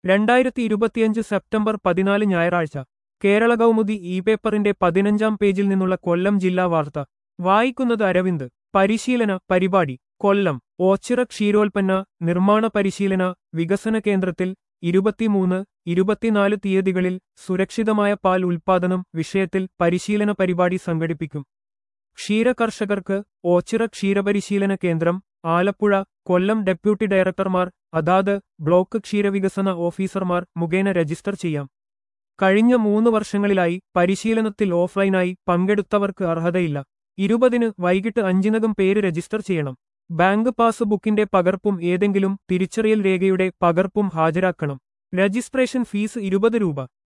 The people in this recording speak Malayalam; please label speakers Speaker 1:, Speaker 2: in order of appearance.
Speaker 1: രണ്ടായിരത്തി ഇരുപത്തിയഞ്ച് സെപ്റ്റംബർ പതിനാല് ഞായറാഴ്ച കേരള കൗമുദി ഇ പേപ്പറിന്റെ പതിനഞ്ചാം പേജിൽ നിന്നുള്ള കൊല്ലം ജില്ലാ വാർത്ത വായിക്കുന്നത് അരവിന്ദ് പരിശീലന പരിപാടി കൊല്ലം ഓച്ചിറ ക്ഷീരോൽപ്പന്ന നിർമ്മാണ പരിശീലന വികസന കേന്ദ്രത്തിൽ ഇരുപത്തിമൂന്ന് ഇരുപത്തിനാല് തീയതികളിൽ സുരക്ഷിതമായ പാൽ ഉൽപ്പാദനം വിഷയത്തിൽ പരിശീലന പരിപാടി സംഘടിപ്പിക്കും ക്ഷീരകർഷകർക്ക് ഓച്ചിറ ക്ഷീരപരിശീലന കേന്ദ്രം ആലപ്പുഴ കൊല്ലം ഡെപ്യൂട്ടി ഡയറക്ടർമാർ അതാത് ബ്ലോക്ക് ക്ഷീരവികസന ഓഫീസർമാർ മുഖേന രജിസ്റ്റർ ചെയ്യാം കഴിഞ്ഞ മൂന്ന് വർഷങ്ങളിലായി പരിശീലനത്തിൽ ഓഫ്ലൈനായി പങ്കെടുത്തവർക്ക് അർഹതയില്ല ഇരുപതിന് വൈകിട്ട് അഞ്ചിനകം പേര് രജിസ്റ്റർ ചെയ്യണം ബാങ്ക് പാസ്ബുക്കിന്റെ പകർപ്പും ഏതെങ്കിലും തിരിച്ചറിയൽ രേഖയുടെ പകർപ്പും ഹാജരാക്കണം രജിസ്ട്രേഷൻ ഫീസ് ഇരുപത് രൂപ